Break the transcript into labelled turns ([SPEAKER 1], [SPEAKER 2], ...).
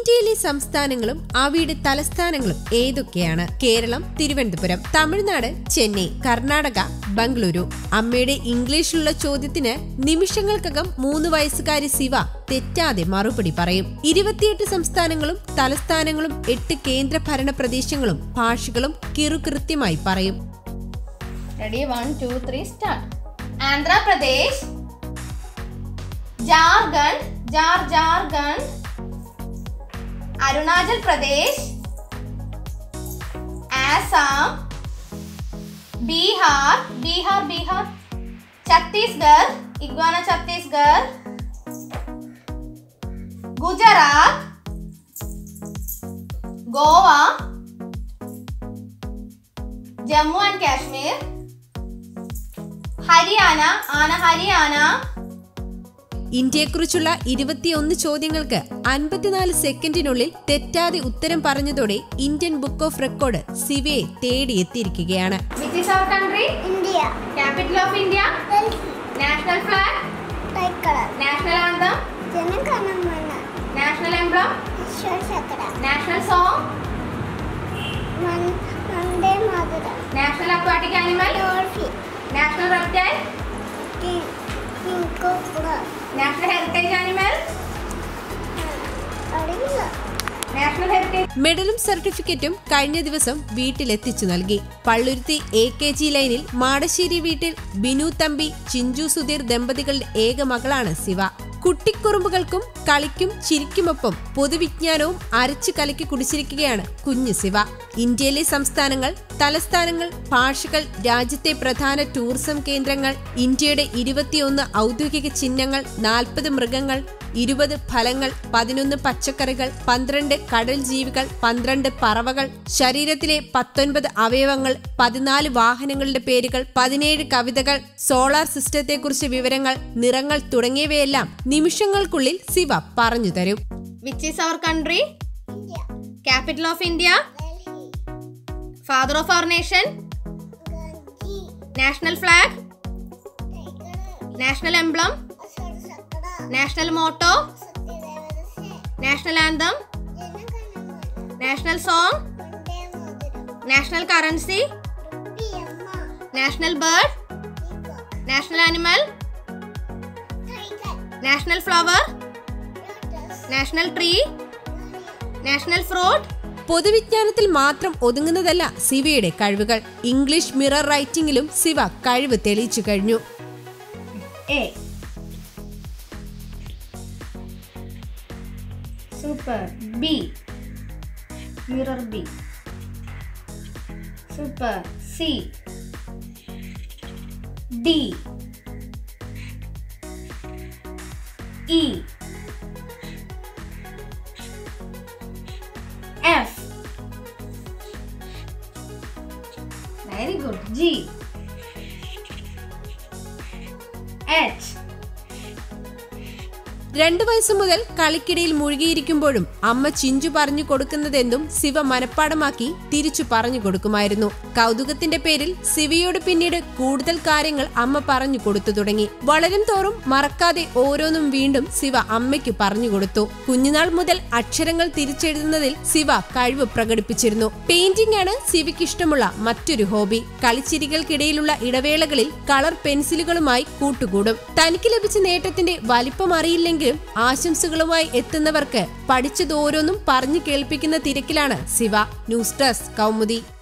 [SPEAKER 1] ഇന്ത്യയിലെ സംസ്ഥാനങ്ങളും അവയുടെ തലസ്ഥാനങ്ങളും ഏതൊക്കെയാണ് കേരളം തിരുവനന്തപുരം തമിഴ്നാട് ചെന്നൈ കർണാടക ബംഗളൂരു അമ്മയുടെ ഇംഗ്ലീഷിലുള്ള ചോദ്യത്തിന് നിമിഷങ്ങൾക്കകം മൂന്ന് വയസ്സുകാരി ശിവ തെറ്റാതെ മറുപടി പറയും ഇരുപത്തിയെട്ട് സംസ്ഥാനങ്ങളും തലസ്ഥാനങ്ങളും എട്ട് കേന്ദ്ര ഭരണ പ്രദേശങ്ങളും ഭാഷകളും കിറുകൃത്യമായി പറയും
[SPEAKER 2] ready one two three start Andhra Pradesh Jharkhand Jhar Jharkhand Arunachal Pradesh Assam Bihar Bihar Bihar Chhattisgarh iguana Chhattisgarh Gujarat Goa Jammu and Kashmir Haryana ആന ഹരിയാന
[SPEAKER 1] ഇന്ത്യയെക്കുറിച്ചുള്ള ഇരുപത്തിയൊന്ന് ചോദ്യങ്ങൾക്ക് അൻപത്തിനാല് സെക്കൻഡിനുള്ളിൽ തെറ്റാതെ ഉത്തരം പറഞ്ഞതോടെ ഇന്ത്യൻ ബുക്ക് ഓഫ് റെക്കോർഡ് സിവയെ തേടിയെത്തിയിരിക്കുകയാണ്
[SPEAKER 2] which is our country
[SPEAKER 3] India.
[SPEAKER 2] Capital of India
[SPEAKER 3] Delhi.
[SPEAKER 2] National flag
[SPEAKER 3] Tricolor.
[SPEAKER 2] National anthem
[SPEAKER 3] Janaganamana.
[SPEAKER 2] National emblem
[SPEAKER 3] Shashakara.
[SPEAKER 2] National song
[SPEAKER 3] Man, Mande Madura.
[SPEAKER 2] National aquatic animal
[SPEAKER 3] Dolphin.
[SPEAKER 2] National reptile
[SPEAKER 3] King. King Cobra.
[SPEAKER 2] National heritage animal
[SPEAKER 3] അറിയില്ല
[SPEAKER 2] national heritage
[SPEAKER 1] മെഡലും സർട്ടിഫിക്കറ്റും കഴിഞ്ഞ ദിവസം വീട്ടിലെത്തിച്ചു നൽകി Palluruthy A K G ലൈനിൽ മാടശ്ശേരി വീട്ടിൽ ബിനു തമ്പി ചിഞ്ചു സുധീർ ദമ്പതികളുടെ ഏക മകളാണ് ശിവ കുട്ടിക്കുറുമ്പുകൾക്കും കളിക്കും ചിരിക്കുമൊപ്പം പൊതുവിജ്ഞാനവും അരച്ചു കലക്കി കുടിച്ചിരിക്കുകയാണ് കുഞ്ഞു ശിവ ഇന്ത്യയിലെ സംസ്ഥാനങ്ങൾ തലസ്ഥാനങ്ങൾ ഭാഷകൾ രാജ്യത്തെ പ്രധാന ടൂറിസം കേന്ദ്രങ്ങൾ ഇന്ത്യയുടെ ഇരുപത്തിയൊന്ന് ഔദ്യോഗിക ചിഹ്നങ്ങൾ നാൽപ്പത് മൃഗങ്ങൾ ഇരുപത് ഫലങ്ങൾ പതിനൊന്ന് പച്ചക്കറികൾ പന്ത്രണ്ട് കടൽ ജീവികൾ പന്ത്രണ്ട് പറവകൾ ശരീരത്തിലെ പത്തൊൻപത് അവയവങ്ങൾ പതിനാല് വാഹനങ്ങളുടെ പേരുകൾ പതിനേഴ് കവിതകൾ സോളാർ സിസ്റ്റത്തെക്കുറിച്ച് വിവരങ്ങൾ നിറങ്ങൾ തുടങ്ങിയവയെല്ലാം നിമിഷങ്ങൾക്കുള്ളിൽ ശിവ പറഞ്ഞു തരും
[SPEAKER 2] which is our country
[SPEAKER 3] India
[SPEAKER 2] capital of India
[SPEAKER 3] Delhi
[SPEAKER 2] father of our nation
[SPEAKER 3] Gandhi
[SPEAKER 2] national flag
[SPEAKER 3] tiger
[SPEAKER 2] national emblem
[SPEAKER 3] Ashoka Chakra
[SPEAKER 2] national motto
[SPEAKER 3] സത്യദേവദാസ
[SPEAKER 2] national anthem
[SPEAKER 3] Janaganamana
[SPEAKER 2] national song
[SPEAKER 3] Vande Mataram
[SPEAKER 2] national currency
[SPEAKER 3] റുപ്പിയമ്മ
[SPEAKER 2] national bird
[SPEAKER 3] peacock
[SPEAKER 2] national animal
[SPEAKER 3] tiger
[SPEAKER 2] national flower
[SPEAKER 3] lotus
[SPEAKER 2] national tree national fruit
[SPEAKER 1] പൊതുവിജ്ഞാനത്തിൽ മാത്രം ഒതുങ്ങുന്നതല്ല ശിവയുടെ കഴിവുകൾ English mirror റൈറ്റിംഗിലും Shiva കഴിവ് തെളിയിച്ചു കഴിഞ്ഞു
[SPEAKER 2] A. Super. B. Mirror B. Super. C. D. E. F. Very good. G. H.
[SPEAKER 1] രണ്ടു വയസ്സു മുതൽ കളിക്കിടയിൽ മുഴുകിയിരിക്കുമ്പോഴും അമ്മ ചിഞ്ചു പറഞ്ഞു കൊടുക്കുന്നതെന്തും ശിവ മനഃപ്പാടമാക്കി തിരിച്ചു പറഞ്ഞു കൊടുക്കുമായിരുന്നു കൗതുകത്തിന്റെ പേരിൽ ശിവയോട് പിന്നീട് കൂടുതൽ കാര്യങ്ങൾ അമ്മ പറഞ്ഞു കൊടുത്തു തുടങ്ങി വളരും തോറും മറക്കാതെ ഓരോന്നും വീണ്ടും ശിവ അമ്മയ്ക്ക് പറഞ്ഞു കൊടുത്തു കുഞ്ഞുനാൾ മുതൽ അക്ഷരങ്ങൾ തിരിച്ചെഴുതുന്നതിൽ ശിവ കഴിവ് പ്രകടിപ്പിച്ചിരുന്നു പെയിന്റിംഗ് ആണ് ശിവയ്ക്ക് ഇഷ്ടമുള്ള മറ്റൊരു ഹോബി കളിച്ചിരികൾക്കിടയിലുള്ള ഇടവേളകളിൽ കളർ പെൻസിലുകളുമായി കൂട്ടുകൂടും തനിക്ക് ലഭിച്ച നേട്ടത്തിന്റെ വലിപ്പം അറിയില്ലെങ്കിലും ആശംസകളുമായി എത്തുന്നവർക്ക് പഠിച്ചതോരോന്നും പറഞ്ഞു കേൾപ്പിക്കുന്ന തിരക്കിലാണ് ശിവ ന്യൂസ് ഡെസ്ക് കൗമുദി